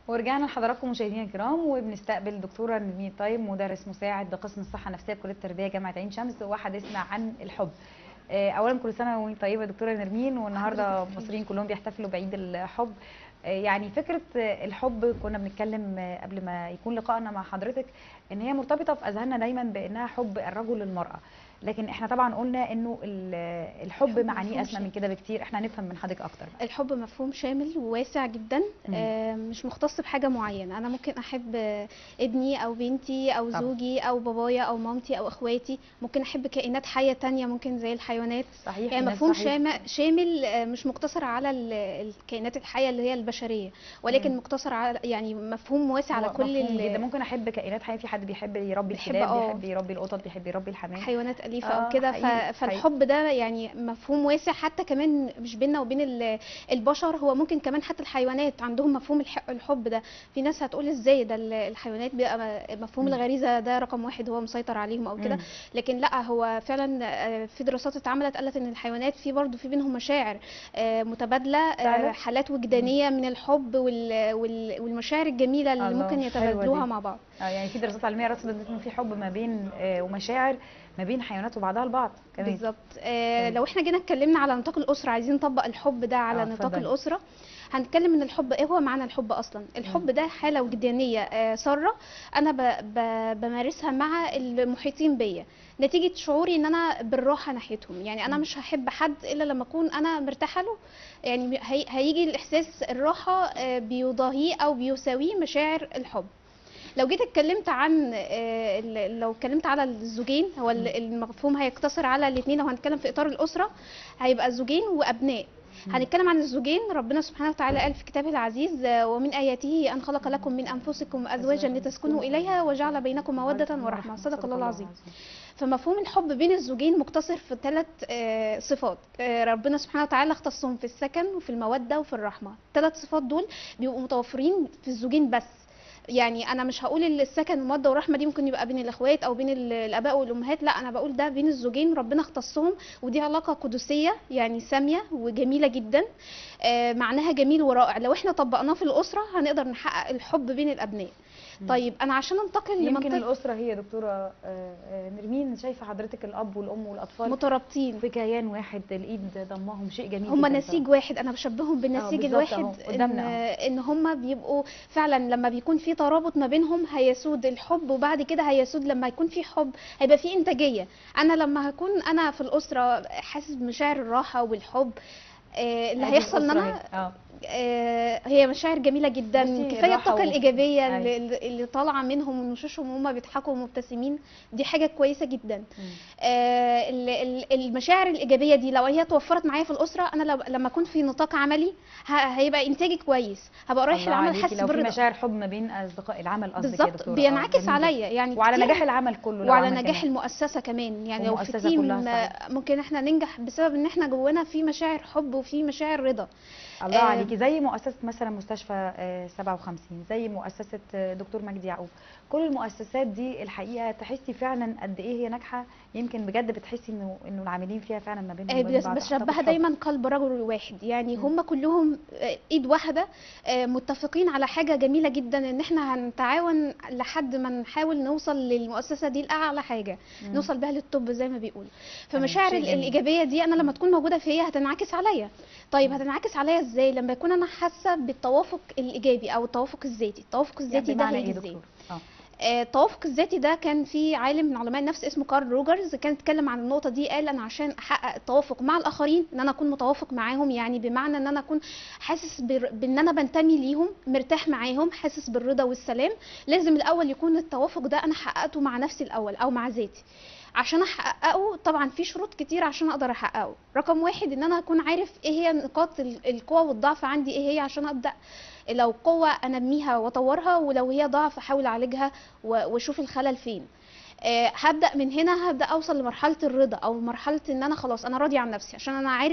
ورجعنا لحضراتكم مشاهدينا الكرام وبنستقبل دكتوره نرمين طيب مدرس مساعد بقسم الصحه النفسيه بكليه التربيه جامعه عين شمس وحديثنا عن الحب آه، اولا كل سنه وانت طيبه يا دكتوره نرمين والنهارده المصريين كلهم بيحتفلوا بعيد الحب آه، يعني فكره آه، الحب كنا بنتكلم آه، قبل ما يكون لقائنا مع حضرتك ان هي مرتبطه في اذهاننا دايما بانها حب الرجل للمراه لكن احنا طبعا قلنا انه ال- الحب الحب معانيه مفهوم اسمى من كده بكتير احنا نفهم من حضرتك اكتر بقى. الحب مفهوم شامل وواسع جدا مم. آه، مش مختص بحاجه معينه انا ممكن احب آه، ابني او بنتي او طبعا. زوجي او بابايا او مامتي او اخواتي ممكن احب كائنات حيه تانية ممكن زي الحيوانات صحيح يعني الناس مفهوم صحيح. شام- شامل آه، مش مقتصر على ال- الكائنات الحيه اللي هي البشريه ولكن مم. مقتصر على يعني مفهوم واسع على هو كل مفهوم ال- جدا ممكن احب كائنات حيه في حد بيحب يربي بيحب الكلاب اه. بيحب يربي القطط بيحب يربي الحمام حيوانات أليفة آه، أو كده ف- حقيقي، فالحب ده يعني مفهوم واسع حتى كمان مش بيننا وبين ال- البشر هو ممكن كمان حتى الحيوانات عندهم مفهوم الح- الحب ده في ناس هتقول ازاي ده ال- الحيوانات بيبقى م- مفهوم مم. الغريزة ده رقم واحد هو مسيطر عليهم أو كده مم. لكن لا هو فعلا آه، في دراسات اتعملت قالت ان الحيوانات في برضه في بينهم مشاعر آه، متبادله آه، فعلا؟ حالات وجدانيه من الحب وال- وال- والمشاعر الجميله اللي الله، ممكن حلوة يتبادلوها دي. مع بعض اه يعني في دراسات علميه رصدت انه في حب ما بين آه، ومشاعر ما بين حيوانات وبعضها البعض كمان بالظبط آه طيب. لو احنا جينا اتكلمنا على نطاق الاسره عايزين نطبق الحب ده على آه، نطاق اتفضلي. الاسره هنتكلم ان الحب ايه هو معنى الحب اصلا الحب ده حاله وجدانيه آه ساره انا ب ب بمارسها مع المحيطين بيا نتيجه شعوري ان انا بالراحه ناحيتهم يعني انا مم. مش هحب حد الا لما اكون انا مرتاحه له يعني هي هيجي الاحساس الراحه آه بيضاهيه او بيساويه مشاعر الحب لو جيت اتكلمت عن آه، ال- لو اتكلمت على الزوجين هو ال- المفهوم هيقتصر على الاثنين لو هنتكلم في اطار الاسره هيبقى زوجين وابناء مم. هنتكلم عن الزوجين ربنا سبحانه وتعالى قال في كتابه العزيز آه، ومن اياته ان خلق لكم من انفسكم ازواجا لتسكنوا اليها وجعل بينكم موده ورحمه صدق الله العظيم فمفهوم الحب بين الزوجين مقتصر في ثلاث صفات آه، ربنا سبحانه وتعالى اختصهم في السكن وفي المودة وفي الرحمة الثلاث صفات دول بيبقوا متوفرين في الزوجين بس يعني انا مش هقول ال- السكن والموده والرحمه دي ممكن يبقى بين الاخوات او بين ال- الاباء والامهات لا انا بقول ده بين الزوجين ربنا اختصهم ودي علاقه قدسيه يعني ساميه وجميله جدا آه، معناها جميل ورائع لو احنا طبقناه في الاسره هنقدر نحقق الحب بين الابناء مم. طيب انا عشان انتقل يمكن لمنطقه الاسره هي دكتوره آه، آه، نرمين شايفه حضرتك الاب والام والاطفال مترابطين في كيان واحد الايد ضمهم شيء جميل هم جدا نسيج واحد انا بشبههم بالنسيج بالظبط أهو، الواحد ان قدامنا ان هم بيبقوا فعلا لما بيكون في ترابط ما بينهم هيسود الحب وبعد كده هيسود لما يكون في حب هيبقى في انتاجيه انا لما هكون انا في الاسره حاسس بمشاعر الراحه والحب آه، اللي هذه هيحصل ان الأسرة انا هي. اه آه، هي مشاعر جميله جدا بصي، كفايه الراحة الطاقه و- الايجابيه أيوة. اللي, اللي طالعه منهم من وشوشهم وهم بيضحكوا ومبتسمين دي حاجه كويسه جدا مم. آه، ال- ال- المشاعر الايجابيه دي لو هي توفرت معايا في الاسره انا لو- لما اكون في نطاق عملي ه- هيبقى انتاجي كويس هبقى رايح الله العمل عليكي، حاسس لو في بالرضا مشاعر حب ما بين اصدقاء العمل قصدك يا بالظبط دكتوره آه، بينعكس جميل جدا. عليا يعني وعلى كتير- نجاح العمل كله لو وعلى عمل نجاح كمان. المؤسسه كمان يعني لو في والمؤسسة تيم كلها آه، ممكن احنا ننجح بسبب ان احنا جوانا في مشاعر حب وفي مشاعر رضا الله آه، عليكي زي مؤسسه مثلا مستشفى آه، 57 زي مؤسسه آه، دكتور مجدي يعقوب كل المؤسسات دي الحقيقه تحسي فعلا قد ايه هي ناجحه يمكن بجد بتحسي انه انه العاملين فيها فعلا ما بينهم آه، وبين بس بعض بشبهها أعتقد حب. دايما قلب رجل واحد يعني مم. هم كلهم آه، ايد واحده آه، متفقين على حاجه جميله جدا ان احنا هنتعاون لحد ما نحاول نوصل للمؤسسه دي لاعلى حاجه مم. نوصل بيها للطب زي ما بيقول تمام، فمشاعر شيء ال- جميل. الايجابيه دي انا لما تكون موجوده فيا هتنعكس عليا طيب مم. هتنعكس عليا ازاي لما يكون انا حاسه بالتوافق الايجابي او التوافق الذاتي التوافق يعني الذاتي ده بمعنى هيجي ايه ازاي دكتور اه آه، التوافق الذاتي ده كان في عالم من علماء النفس اسمه كارل روجرز كان اتكلم عن النقطه دي قال انا عشان احقق التوافق مع الاخرين ان انا اكون متوافق معاهم يعني بمعنى ان انا اكون حاسس بر- بان انا بنتمي ليهم مرتاح معاهم حاسس بالرضا والسلام لازم الاول يكون التوافق ده انا حققته مع نفسي الاول او مع ذاتي عشان احققه طبعا في شروط كتير عشان اقدر احققه رقم واحد ان انا اكون عارف ايه هي نقاط ال- القوه والضعف عندي ايه هي عشان ابدا لو قوه انميها واطورها ولو هي ضعف احاول اعالجها و- واشوف الخلل فين آه، هبدا من هنا هبدا اوصل لمرحله الرضا او مرحله ان انا خلاص انا راضي عن نفسي عشان انا عارف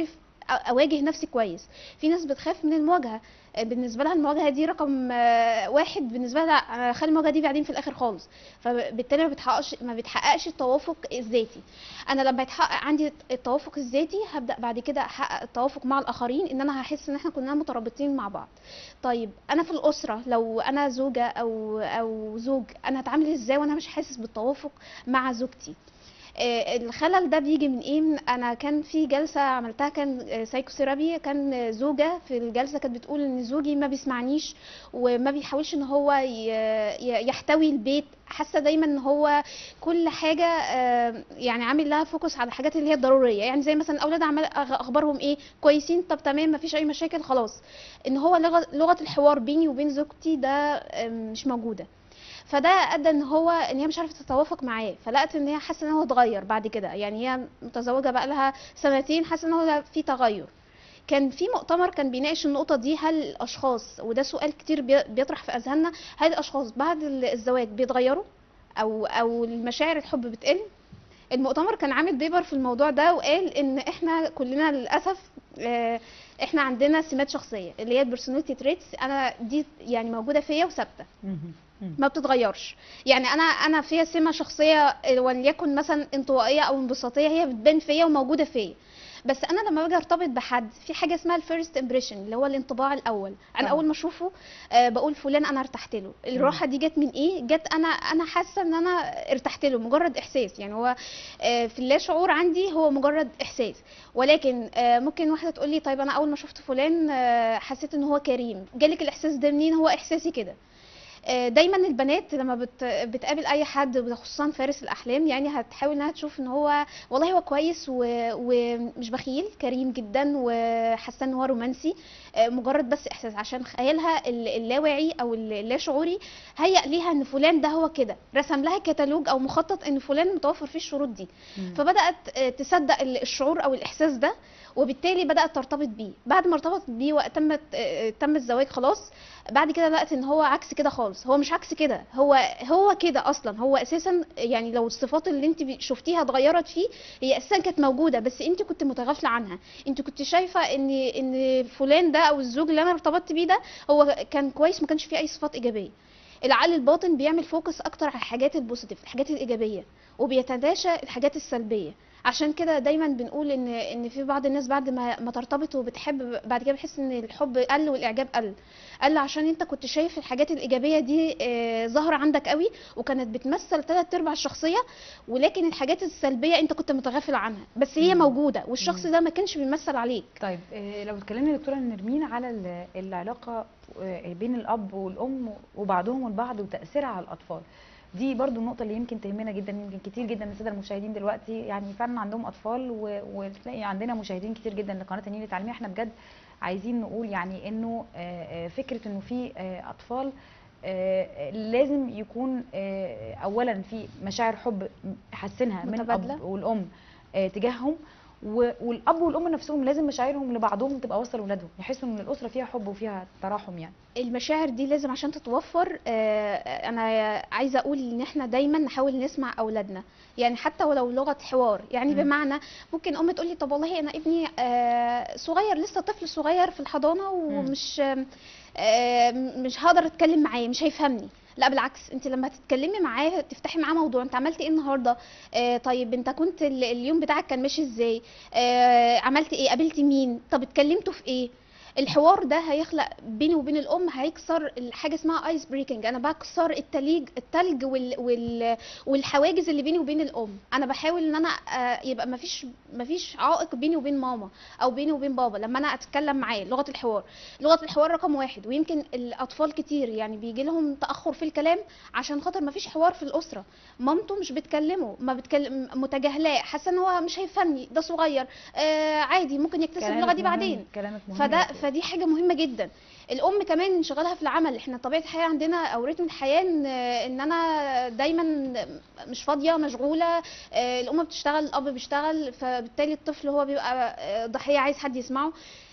أ- اواجه نفسي كويس في ناس بتخاف من المواجهه آه، بالنسبه لها المواجهه دي رقم آه، واحد بالنسبه لها أنا خلي المواجهه دي بعدين في الاخر خالص فبالتالي ما بتحققش ما بتحققش التوافق الذاتي انا لما يتحقق عندي التوافق الذاتي هبدا بعد كده احقق التوافق مع الاخرين ان انا هحس ان احنا كلنا مترابطين مع بعض طيب انا في الاسره لو انا زوجه او او زوج انا هتعامل ازاي وانا مش حاسس بالتوافق مع زوجتي آه، الخلل ده بيجي من ايه من- انا كان في جلسه عملتها كان سايكوثيرابي كان آه، زوجه في الجلسه كانت بتقول ان زوجي ما بيسمعنيش وما بيحاولش ان هو ي- ي- يحتوي البيت حاسه دايما ان هو كل حاجه آه، يعني عامل لها فوكس على الحاجات اللي هي الضروريه يعني زي مثلا الاولاد عمال أغ- اخبارهم ايه كويسين طب تمام مفيش اي مشاكل خلاص ان هو لغه لغه الحوار بيني وبين زوجتي ده آه، مش موجوده فده ادى ان هو ان هي مش عارفه تتوافق معاه فلقت ان هي حاسه ان هو اتغير بعد كده يعني هي متزوجه بقى لها سنتين حاسه ان هو في تغير كان في مؤتمر كان بيناقش النقطه دي هل الاشخاص وده سؤال كتير بي- بيطرح في اذهاننا هل الاشخاص بعد ال- الزواج بيتغيروا او او المشاعر الحب بتقل المؤتمر كان عامل بيبر في الموضوع ده وقال ان احنا كلنا للاسف آه، احنا عندنا سمات شخصيه اللي هي البرسوناليتي تريتس انا دي يعني موجوده فيا وثابته مهم. مم. ما بتتغيرش يعني انا انا فيها سمه شخصيه وليكن مثلا انطوائيه او انبساطيه هي بتبان فيا وموجوده فيا بس انا لما باجي ارتبط بحد في حاجه اسمها الفيرست امبريشن اللي هو الانطباع الاول انا طبعا. اول ما اشوفه آه بقول فلان انا ارتحت له الراحه دي جت من ايه جت انا انا حاسه ان انا ارتحت له مجرد احساس يعني هو آه في اللا شعور عندي هو مجرد احساس ولكن آه ممكن واحده تقول لي طيب انا اول ما شفت فلان آه حسيت ان هو كريم جالك الاحساس ده منين هو احساسي كده آه، دايما البنات لما بت... بتقابل اي حد خصوصا فارس الاحلام يعني هتحاول انها تشوف ان هو والله هو كويس و... ومش بخيل كريم جدا وحاسه ان هو رومانسي آه، مجرد بس احساس عشان خيالها ال- اللاواعي او ال- اللاشعوري هيأ ليها ان فلان ده هو كده رسم لها كتالوج او مخطط ان فلان متوفر فيه الشروط دي مم. فبدات آه، تصدق ال- الشعور او الاحساس ده وبالتالي بدات ترتبط بيه بعد ما ارتبطت بيه وتمت آه، تم الزواج خلاص بعد كده لقت ان هو عكس كده خالص هو مش عكس كده هو هو كده اصلا هو اساسا يعني لو الصفات اللي انت بي- شفتيها اتغيرت فيه هي اساسا كانت موجوده بس انت كنت متغافله عنها انت كنت شايفه ان ان فلان ده او الزوج اللي انا ارتبطت بيه ده هو كان كويس ما كانش فيه اي صفات ايجابيه العقل الباطن بيعمل فوكس اكتر على الحاجات البوزيتيف الحاجات الايجابيه وبيتلاشى الحاجات السلبيه عشان كده دايما بنقول ان ان في بعض الناس بعد ما ما ترتبط وبتحب بعد كده بتحس ان الحب قل والاعجاب قل قل عشان انت كنت شايف الحاجات الايجابيه دي آه، ظاهره عندك قوي وكانت بتمثل ثلاث ارباع الشخصيه ولكن الحاجات السلبيه انت كنت متغافل عنها بس هي مم. موجوده والشخص مم. ده ما كانش بيمثل عليك طيب آه، لو اتكلمنا يا دكتوره نرمين على ال- العلاقه آه، بين الاب والام وبعضهم البعض وتاثيرها على الاطفال دي برضو النقطة اللي يمكن تهمنا جدا يمكن كتير جدا من السادة المشاهدين دلوقتي يعني فعلا عندهم أطفال و- وتلاقي عندنا مشاهدين كتير جدا لقناة النيل التعليمية احنا بجد عايزين نقول يعني انه آه، آه، فكرة انه في آه، أطفال آه، لازم يكون آه، أولا في مشاعر حب حاسينها من متبادلة. الأب والأم آه، تجاههم و- والاب والام نفسهم لازم مشاعرهم لبعضهم تبقى واصله لاولادهم يحسوا ان الاسره فيها حب وفيها تراحم يعني المشاعر دي لازم عشان تتوفر آه، انا عايزه اقول ان احنا دايما نحاول نسمع اولادنا يعني حتى ولو لغه حوار يعني مم. بمعنى ممكن ام تقول لي طب والله انا ابني آه، صغير لسه طفل صغير في الحضانه ومش آه، مش هقدر اتكلم معاه مش هيفهمني لا بالعكس انت لما تتكلمي معاه تفتحي معاه موضوع انت عملت ايه النهارده آه طيب انت كنت ال- اليوم بتاعك كان ماشي ازاي آه عملت ايه قابلت مين طب اتكلمتوا في ايه الحوار ده هيخلق بيني وبين الام هيكسر حاجه اسمها ايس بريكنج انا بكسر التليج التلج وال وال والحواجز اللي بيني وبين الام انا بحاول ان انا آه، يبقى مفيش مفيش عائق بيني وبين ماما او بيني وبين بابا لما انا اتكلم معاه لغه الحوار لغه الحوار رقم واحد ويمكن الاطفال كتير يعني بيجي لهم تاخر في الكلام عشان خاطر مفيش حوار في الاسره مامته مش بتكلمه ما بتكلم متجاهلاه حاسه ان هو مش هيفهمني ده صغير آه عادي ممكن يكتسب اللغه كلامك دي مهم، بعدين كلامك مهم فده يا فدي حاجه مهمه جدا الام كمان انشغالها في العمل احنا طبيعه الحياه عندنا او رتم الحياه ان ان انا دايما مش فاضيه مشغوله آه، الام بتشتغل الاب بيشتغل فبالتالي الطفل هو بيبقى آه، ضحيه عايز حد يسمعه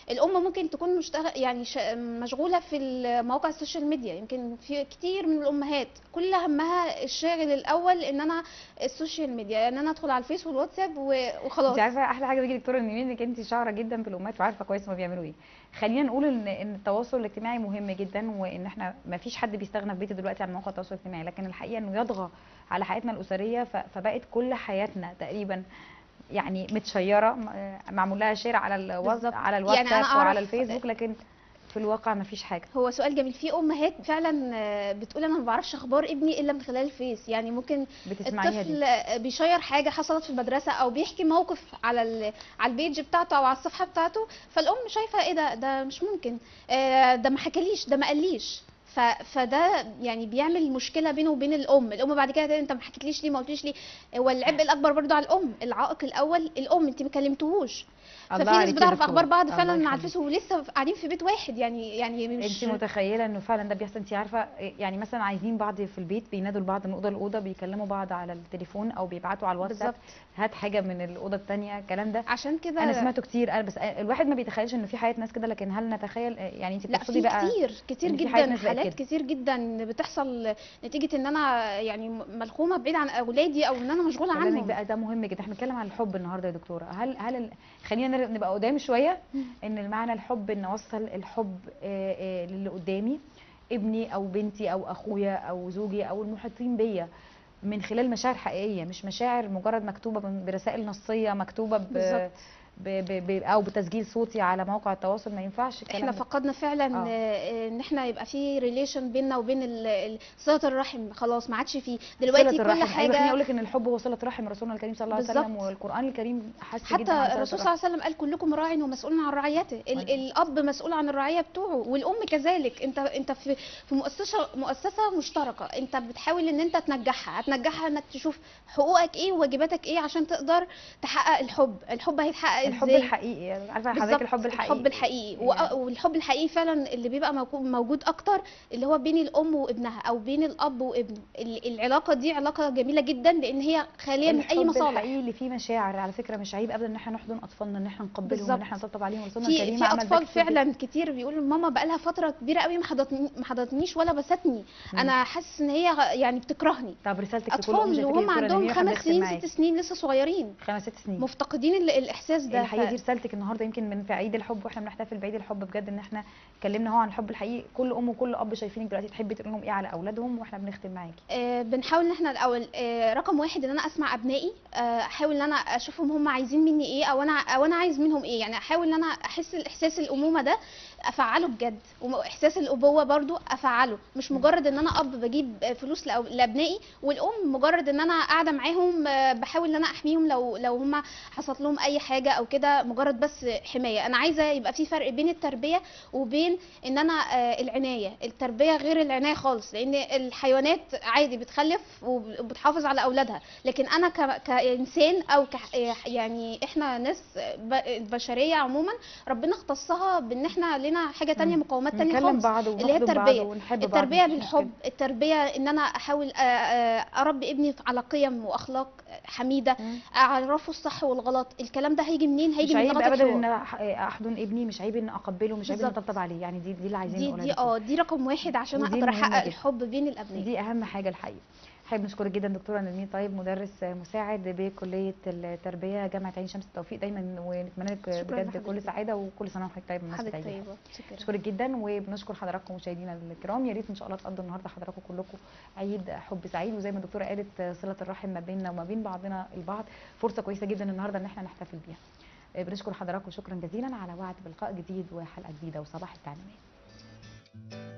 الام ممكن تكون مشتغل يعني ش... مشغوله في مواقع السوشيال ميديا يمكن في كتير من الامهات كل همها الشاغل الاول ان انا السوشيال ميديا ان انا ادخل على الفيس والواتساب و- وخلاص انت عارفه احلى حاجه بيجي دكتوره نيمين انك انت شاطره جدا في الامهات وعارفه كويس هما بيعملوا ايه خلينا نقول ان ان التواصل الاجتماعي مهم جدا وان احنا ما فيش حد بيستغنى في بيته دلوقتي عن مواقع التواصل الاجتماعي لكن الحقيقه انه يطغى على حياتنا الاسريه ف- فبقت كل حياتنا تقريبا يعني متشيره م- معمول لها شير على الواتس بالظبط. على يعني الواتساب أنا وعلى أعرف- الفيسبوك لكن في الواقع ما فيش حاجه هو سؤال جميل في امهات فعلا آه، بتقول انا ما بعرفش اخبار ابني الا من خلال الفيس يعني ممكن بتسمعيها دي الطفل بيشير حاجه حصلت في المدرسه او بيحكي موقف على ال... على البيج بتاعته او على الصفحه بتاعته فالام شايفه ايه ده ده مش ممكن آه، ده ما حكاليش ده ما قاليش ف... فده يعني بيعمل مشكله بينه وبين الام الام بعد كده تقول انت ما حكيتليش ليه ما قلتليش ليه والعبء الاكبر برضو على الام العائق الاول الام انت ما كلمتوهوش ففي الله ناس عليكي يا بتعرف دكتورة. اخبار بعض الله فعلا على يخليك. الفيس ولسه قاعدين في بيت واحد يعني يعني مش انت متخيله انه فعلا ده بيحصل انت عارفه يعني مثلا عايزين بعض في البيت بينادوا لبعض من اوضه لاوضه بيكلموا بعض على التليفون او بيبعتوا على الواتساب بالظبط هات حاجه من الاوضه الثانيه الكلام ده عشان كده انا سمعته كتير انا بس الواحد ما بيتخيلش انه في حياه ناس كده لكن هل نتخيل يعني انت لا بتقصدي في بقى كتير كتير إن في حياة جدا ناس بقت حالات كده. كتير جدا بتحصل نتيجه ان انا يعني ملخومه بعيد عن اولادي او ان انا مشغوله كلامك عنهم بقى ده مهم جدا احنا بنتكلم عن الحب النهارده يا دكتوره هل هل ال... خلينا نر- نبقى قدام شويه ان المعنى الحب ان اوصل الحب آه، آه، للي قدامي ابني او بنتي او اخويا او زوجي او المحيطين بيا من خلال مشاعر حقيقيه مش مشاعر مجرد مكتوبه من- برسائل نصيه مكتوبه ب... بالظبط. ب... ب... ب... او بتسجيل صوتي على مواقع التواصل ما ينفعش الكلام احنا ده. فقدنا فعلا آه. آه، ان احنا يبقى في ريليشن بيننا وبين ال- ال- صله الرحم خلاص ما عادش فيه صلة دلوقتي كل الرحم. أيوة خليني حاجه اقول لك ان الحب هو صله رحم رسولنا الكريم صلى الله عليه وسلم بالظبط. والقران الكريم حث حتى جدا عن صلة الرسول صلى الرحم. الله عليه وسلم قال كلكم راع ومسؤول عن رعيته ال- أيوة. الاب مسؤول عن الرعيه بتوعه والام كذلك انت انت في في مؤسسه مؤسسه مشتركه انت بتحاول ان انت تنجحها هتنجحها انك تشوف حقوقك ايه وواجباتك ايه عشان تقدر تحقق الحب الحب هيتحقق الحب ازاي الحقيقي يعني عارفه بالظبط، حضرتك الحب الحقيقي الحب الحقيقي يعني. وأ- والحب الحقيقي فعلا اللي بيبقى موجو- موجود اكتر اللي هو بين الام وابنها او بين الاب وابنه ال- العلاقه دي علاقه جميله جدا لان هي خاليه من اي الحب مصالح الحقيقي اللي فيه مشاعر على فكره مش عيب ابدا ان احنا نحضن اطفالنا ان احنا نقبلهم بالظبط. ان احنا نطبطب عليهم رسولنا في الكريم في عمل ده اطفال كتير جداً. فعلا كتير بيقولوا ماما بقى لها فتره كبيره قوي ما حضنتني ما حضنتنيش ولا بستني مم. انا حاسس ان هي غ- يعني بتكرهني طب رسالتك لكل ام اطفال شايفاكي وهم دكتورة عندهم نبيل واحنا خمس بنختم سنين معاكي. ست سنين لسه صغيرين خمس ست سنين مفتقدين ال- الاحساس ده الحقيقه ف- دي رسالتك النهارده يمكن من في عيد الحب واحنا بنحتفل بعيد الحب بجد ان احنا اتكلمنا هو عن الحب الحقيقي كل ام وكل اب شايفينك دلوقتي تحبي تقول لهم ايه على اولادهم واحنا بنختم معاكي آه، بنحاول ان احنا الاول آه، رقم واحد ان انا اسمع ابنائي آه، احاول ان انا اشوفهم هم عايزين مني ايه او انا او انا عايز منهم ايه يعني احاول ان انا احس الاحساس الامومه ده افعله بجد واحساس الابوه برضو افعله مش مجرد ان انا اب بجيب آه، فلوس لأو- لابنائي والام مجرد ان انا قاعده معاهم آه، بحاول ان انا احميهم لو لو هم حصلت لهم اي حاجه او كده مجرد بس حمايه انا عايزه يبقى في فرق بين التربيه وبين ان انا آه، العنايه التربيه غير العنايه خالص لان الحيوانات عادي بتخلف وبتحافظ على اولادها لكن انا ك- كانسان او ك يعني احنا ناس ب- بشريه عموما ربنا اختصها بان احنا لنا حاجه تانية مم. مقومات تانية نكلم خالص بعض اللي هي ونحضن بعض التربيه ونحب بعض التربيه مش بالحب مشكلة. التربيه ان انا احاول آه، آه، اربي ابني على قيم واخلاق حميده مم. اعرفه الصح والغلط الكلام ده هيجي منين مش هيجي من عيب لغتك ابدا هو ان أنا أح- احضن ابني مش عيب ان اقبله مش عيب ان بالظبط. اطبطب عليه يعني دي دي اللي عايزين دي نقولها دي دكتورة. اه دي رقم واحد عشان ودي اقدر مهمة احقق جدا. الحب بين الابناء دي اهم حاجه الحقيقه حابب نشكرك جدا دكتوره نرمين طيب مدرس مساعد بكليه التربيه جامعه عين شمس التوفيق دايما ونتمنى لك شكراً بجد لحضرتك. كل سعاده وكل سنه وحضرتك طيب بمناسبه حضرتك عيد الحب. طيبه شكرا بشكرك جدا وبنشكر حضراتكم مشاهدينا الكرام يا ريت ان شاء الله تقضوا النهارده حضراتكم كلكم عيد حب سعيد وزي ما الدكتوره قالت صله الرحم ما بيننا وما بين بعضنا البعض فرصه كويسه جدا النهارده ان احنا نحتفل بيها بنشكر حضراتكم شكرا جزيلا على وعد بلقاء جديد وحلقه جديده وصباح التعليمات